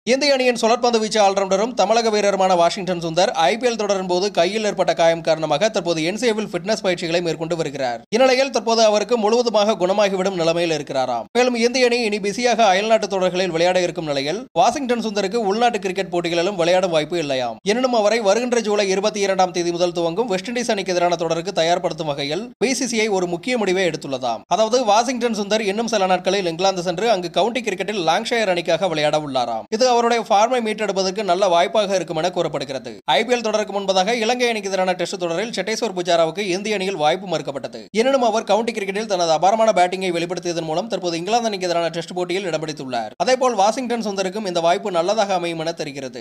இந்திய அணியின் சுழற்பந்து வீச்சு ஆல்ரவுண்டரும் தமிழக வீரருமான வாஷிங்டன் சுந்தர் ஐபிஎல் தொடரின் போது கையில் ஏற்பட்ட காயம் காரணமாக தற்போது என்சிஏவில் ஃபிட்னஸ் பயிற்சிகளை மேற்கொண்டு வருகிறார் இந்நிலையில் தற்போது அவருக்கு முழுவதுமாக குணமாகிவிடும் நிலைமையில் இருக்கிறாராம் மேலும் இந்திய அணி இனி பிஸியாக அயல்நாட்டு தொடர்களில் விளையாட இருக்கும் நிலையில் வாஷிங்டன் சுந்தருக்கு உள்நாட்டு கிரிக்கெட் போட்டிகளிலும் விளையாடும் வாய்ப்பு இல்லையாம் எனினும் அவரை வருகின்ற ஜூலை இருபத்தி இரண்டாம் தேதி முதல் துவங்கும் வெஸ்ட் இண்டீஸ் அணிக்கு எதிரான தொடருக்கு தயார்படுத்தும் வகையில் பிசிசிஐ ஒரு முக்கிய முடிவை எடுத்துள்ளதாம் அதாவது வாஷிங்டன் சுந்தர் இன்னும் சில நாட்களில் இங்கிலாந்து சென்று அங்கு கவுண்டி கிரிக்கெட்டில் லாங்ஷயர் அணிக்காக விளையாட உள்ளாராம் இது அவருடைய ஃபார்மை மீட்டெடுப்பதற்கு நல்ல வாய்ப்பாக இருக்கும் என கூறப்படுகிறது ஐபிஎல் தொடருக்கு முன்பதாக இலங்கை அணிக்கு எதிரான டெஸ்ட் தொடரில் செட்டேஸ்வர் புஜாராவுக்கு இந்திய அணியில் வாய்ப்பு மறுக்கப்பட்டது எனினும் அவர் கவுண்டி கிரிக்கெட்டில் தனது அபாரமான பேட்டிங்கை வெளிப்படுத்தியதன் மூலம் தற்போது இங்கிலாந்து அணிக்கு எதிரான டெஸ்ட் போட்டியில் இடம் பிடித்துள்ளார் அதேபோல் வாஷிங்டன் சுந்தருக்கும் இந்த வாய்ப்பு நல்லதாக அமையும் என தெரிகிறது